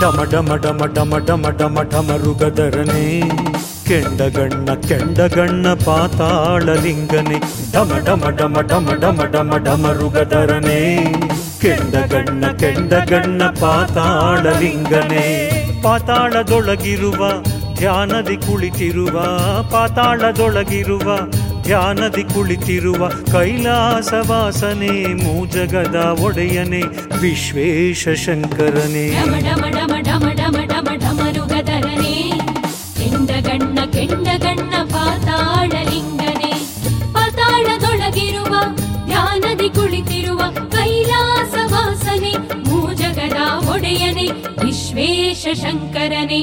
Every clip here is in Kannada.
ಡಮ ಡಮ ಡಮ ಡಮ ಡಮ ಡಮ ಢಮರುಗದರನೆ ಕೆಂಡಗಣ್ಣ ಕೆಂಡಗಣ್ಣ ಪಾತಾಳಲಿಂಗನೆ ಡಮ ಡಮ ಡಮ ಡಮ ಡಮ ಡಮ ಢಮರುಗದರನೆ ಕೆಂಡಗಣ್ಣ ಕೆಂಡಗಣ್ಣ ಪಾತಾಳಲಿಂಗನೆ ಪಾತಾಳದೊಳಗಿರುವ ಧ್ಯಾನದಿ ಕುಳಿತಿರುವ ಪಾತಾಳದೊಳಗಿರುವ ಧ್ಯಾನದಿ ಕುಳಿತಿರುವ ಕೈಲಾಸವಾಸನೆ ಮೂಜಗದ ಒಡೆಯನೆ ವಿಶ್ವೇಶ ಶಂಕರನೇ ಡಮ ಡಮ ಡಮ ಡಮ ಡಮ ಡಮ ಡಮರುಗದರನೆ ಕೆಂಡಗಣ್ಣ ಕೆಂಡಗಣ್ಣ ಪಾತಾಳಲಿಂಗನೆ ಪಾತಾಳದೊಳಗಿರುವ ಧ್ಯಾನದಿ ಕುಳಿತಿರುವ ಕೈಲಾಸ ವಾಸನೆ ಭೂಜಗದ ಒಡೆಯನೆ ವಿಶ್ವೇಶ ಶಂಕರನೆ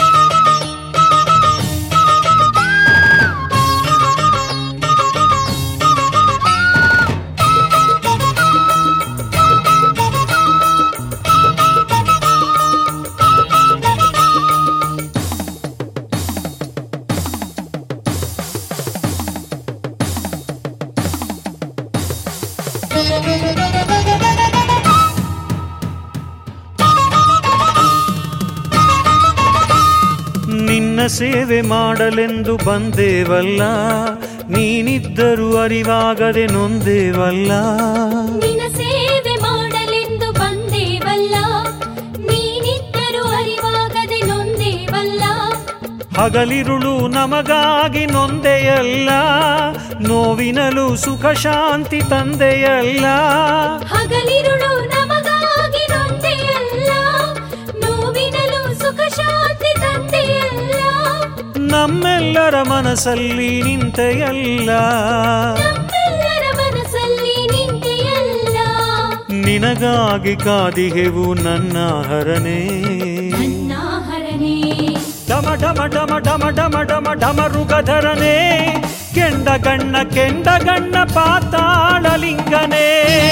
ನಿನ್ನ ಸೇವೆ ಮಾಡಲೆಂದು ಬಂದೇವಲ್ಲ ನೀನಿದ್ದರೂ ಅರಿವಾಗದೆ ನೊಂದೇವಲ್ಲ ನಿನ್ನ ಸೇವೆ ಮಾಡಲೆಂದು ಬಂದೇವಲ್ಲ ನೀನಿದ್ದರೂ ಅರಿವಾಗದೆ ನೊಂದೇವಲ್ಲ ಹಗಲಿರುಳು ನಮಗಾಗಿ ನೊಂದೆಯಲ್ಲ ನೋವಿನಲು ಸುಖ ಶಾಂತಿ ತಂದೆಯಲ್ಲ ಹಗಲಿರುಳು ನಮಗಾಗಿ ನೊಂದೆಯಲ್ಲ ನೋವಿನಲು ಸುಖ ಶಾಂತಿ ತಂದೆಯಲ್ಲ ನಮ್ಮೆಲ್ಲರ ಮನಸ್ಸಲ್ಲಿ ನಿಂತೆಯಲ್ಲ ನಮ್ಮೆಲ್ಲರ ಮನಸ್ಸಲ್ಲಿ ನಿಂತೆಯಲ್ಲ ನಿನಗಾಗಿ ಕಾದಿಗೆವು ನನ್ನ ಹರನೇ ನನ್ನ ಹರನೇ ಡಮ ಡಮ ಡಮ ಡಮ ಡಮ ಡಮ ಡಮರುಗಧರನೇ ಕೆಂಡ ಗಣ್ಣ ಕೆಂಡ ಗಣ್ಣ ಪಾತಾಳಲಿಂಗನೇ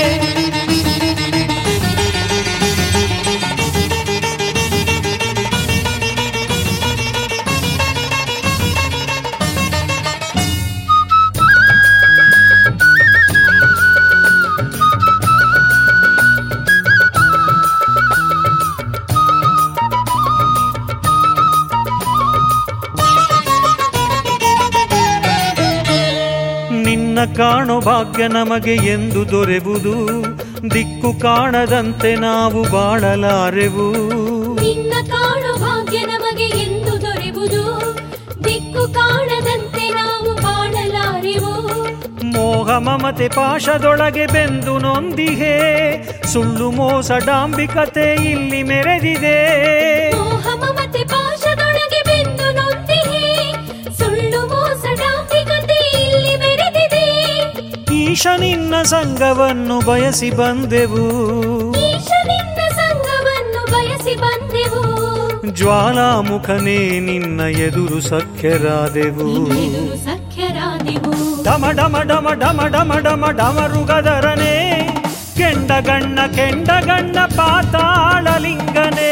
ನಿನ್ನ ಕಾಣೋ ಭಾಗ್ಯ ನಮಗೆ ಎಂದು ದೊರೆಬುದು ದಿಕ್ಕು ಕಾಣದಂತೆ ನಾವು ಬಾಳಲಾರೆವು ನಿನ್ನ ಕಾಣು ಭಾಗ್ಯ ನಮಗೆ ಎಂದು ದೊರೆಬುದು ದಿಕ್ಕು ಕಾಣದಂತೆ ನಾವು ಬಾಳಲಾರೆವು ಮೋಹ ಮಮತೆ ಪಾಶದೊಳಗೆ ಬೆಂದು ನೊಂದಿಹೆ ಸುಳ್ಳು ಮೋಸ ಡಾಂಬಿಕತೆ ಇಲ್ಲಿ ಮೆರೆದಿದೆ ಮೋಹ ಮಮತೆ ಪಾಶದೊಳಗೆ ಬೆಂದು ನೊಂದಿಹೆ ಸುಳ್ಳು ಮೋಸ ಡಾಂಬಿಕತೆ ಇಲ್ಲಿ ಮೆರೆದಿದೆ ಈಶ ನಿನ್ನ ಸಂಘವನ್ನು ಬಯಸಿ ಬಂದೆವು ಈಶ ನಿನ್ನ ಸಂಘವನ್ನು ಬಯಸಿ ಬಂದೆವು ಜ್ವಾಲಾಮುಖನೇ ನಿನ್ನ ಎದುರು ಸಖ್ಯರಾದೆವು ನಿನ್ನೆದುರು ಸಖ್ಯರಾದೆವು ಡಮ ಡಮ ಡಮ ಡಮ ಡಮ ಡಮ ಡಮರುಗದರನೆ ಕೆಂಡಗಣ್ಣ ಕೆಂಡಗಣ್ಣ ಪಾತಾಳಲಿಂಗನೇ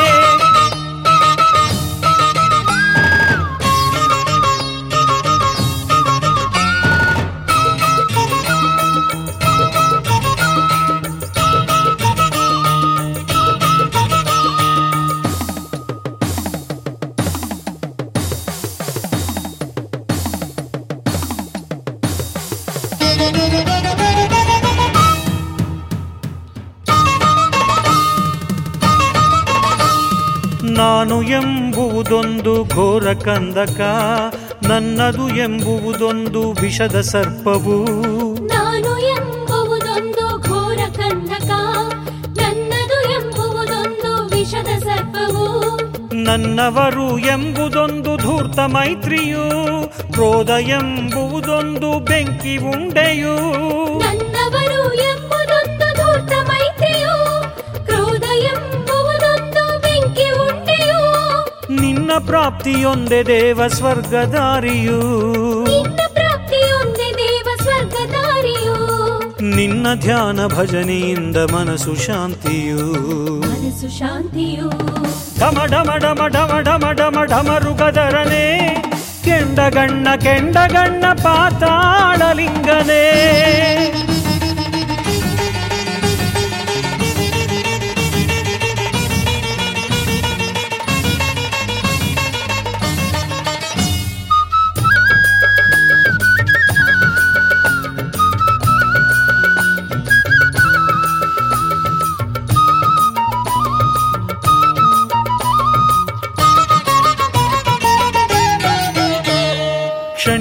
ನಾನು ಎಂಬುವುದೊಂದು ಘೋರ ಕಂದಕ ನನ್ನದು ಎಂಬುವುದೊಂದು ವಿಷದ ಸರ್ಪವು ನಾನು ಎಂಬುವುದೊಂದು ಘೋರ ಕಂದಕ ನನ್ನದು ಎಂಬುವುದೊಂದು ವಿಷದ ಸರ್ಪವು ನನ್ನವರು ಎಂಬುದೊಂದು ಧೂರ್ತ ಮೈತ್ರಿಯು ಕ್ರೋಧ ಎಂಬುವುದೊಂದು ಬೆಂಕಿ ಉಂಡೆಯು ನನ್ನವರು ಎಂಬುದೊಂದು ಧೂರ್ತ ಮೈತ್ರಿಯು ಕ್ರೋಧ ಎಂಬುವುದೊಂದು ಬೆಂಕಿ ಉಂಡೆಯು ನಿನ್ನ ಪ್ರಾಪ್ತಿಯೊಂದೆ ದೇವ ಸ್ವರ್ಗದಾರಿಯು ನಿನ್ನ ಪ್ರಾಪ್ತಿಯೊಂದೇ ದೇವ ಸ್ವರ್ಗದಾರಿಯು ನಿನ್ನ ಧ್ಯಾನ ಭಜನೆಯಿಂದ ಮನಸ್ಸು ಶಾಂತಿಯು ಮನಸ್ಸು ಶಾಂತಿಯು ಢಮ ಢಮ ಢಮ ಢಮ ಢಮ ಢಮ ಢಮರುಗದರನೆ ಕೆಂಡಗಣ್ಣ ಕೆಂಡಗಣ್ಣ ಪಾತಾಳಲಿಂಗನೇ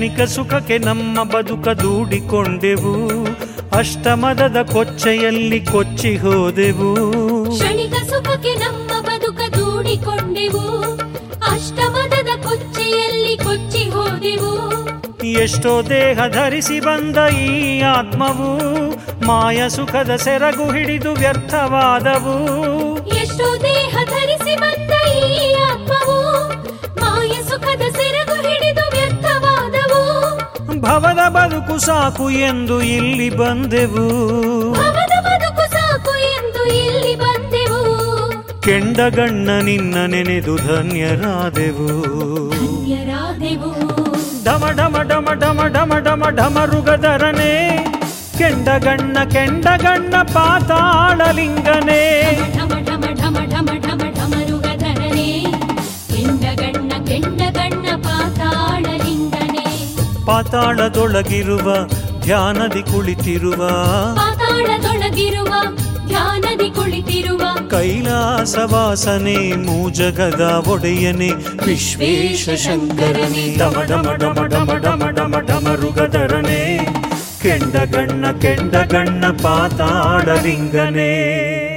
ಕ್ಷಣಿಕ ಸುಖಕ್ಕೆ ನಮ್ಮ ಬದುಕ ದೂಡಿಕೊಂಡೆವು ಅಷ್ಟಮದದ ಕೊಚ್ಚೆಯಲ್ಲಿ ಕೊಚ್ಚಿ ಹೋದೆವು ಕ್ಷಣಿಕ ಸುಖಕ್ಕೆ ನಮ್ಮ ಬದುಕ ದೂಡಿಕೊಂಡೆವು ಅಷ್ಟಮದದ ಕೊಚ್ಚೆಯಲ್ಲಿ ಕೊಚ್ಚಿ ಹೋದೆವು ಎಷ್ಟೋ ದೇಹ ಧರಿಸಿ ಬಂದ ಈ ಆತ್ಮವು ಮಾಯ ಸುಖದ ಸೆರಗು ಹಿಡಿದು ವ್ಯರ್ಥವಾದವು ಎಷ್ಟೋ ದೇಹ ಧರಿಸಿ ಬಂದ ಈ ಆತ್ಮವು ಮಾಯ ಸುಖದ ಸೆರಗು ಹಿಡಿದು ವ್ಯರ್ಥವಾದವು ಭವದ ಬದುಕು ಸಾಕು ಎಂದು ಇಲ್ಲಿ ಬಂದೆವು ಅವನ ಬದುಕು ಸಾಕು ಎಂದು ಇಲ್ಲಿ ಬಂದೆವು ಕೆಂಡಗಣ್ಣ ನಿನ್ನ ನೆನೆದು ಧನ್ಯರಾದೆವು ಧನ್ಯರಾದೆವು ಢಮ ಢಮ ಢಮ ಢಮ ಢಮ ಢಮ ಢಮರುಗದರನೆ ಕೆಂಡಗಣ್ಣ ಕೆಂಡಗಣ್ಣ ಪಾತಾಳಲಿಂಗನೇ ಢಮ ಢಮ ಢಮ ಢಮ ಢಮ ಢಮರುಗಧರನೆ ಕೆಂಡಗಣ್ಣ ಕೆಂಡಗಣ್ಣ ಪಾತಾಳಲಿಂಗನೆ ಪಾತಾಳದೊಳಗಿರುವ ಧ್ಯಾನದಿ ಕುಳಿತಿರುವ ಪಾತಾಳದೊಳಗಿರುವ ಧ್ಯಾನದಿ ಕುಳಿತಿರುವ ಕೈಲಾಸವಾಸನೆ ಮೂಜಗದ ಒಡೆಯನೆ ವಿಶ್ವೇಶ ಶಂಕರನೇ ಡಮ ಡಮ ಡಮ ಡಮ ಡಮ ಡಮ ಡಮರುಗದರನೆ ಕೆಂಡಗಣ್ಣ ಕೆಂಡಗಣ್ಣ ಪಾತಾಳಲಿಂಗನೇ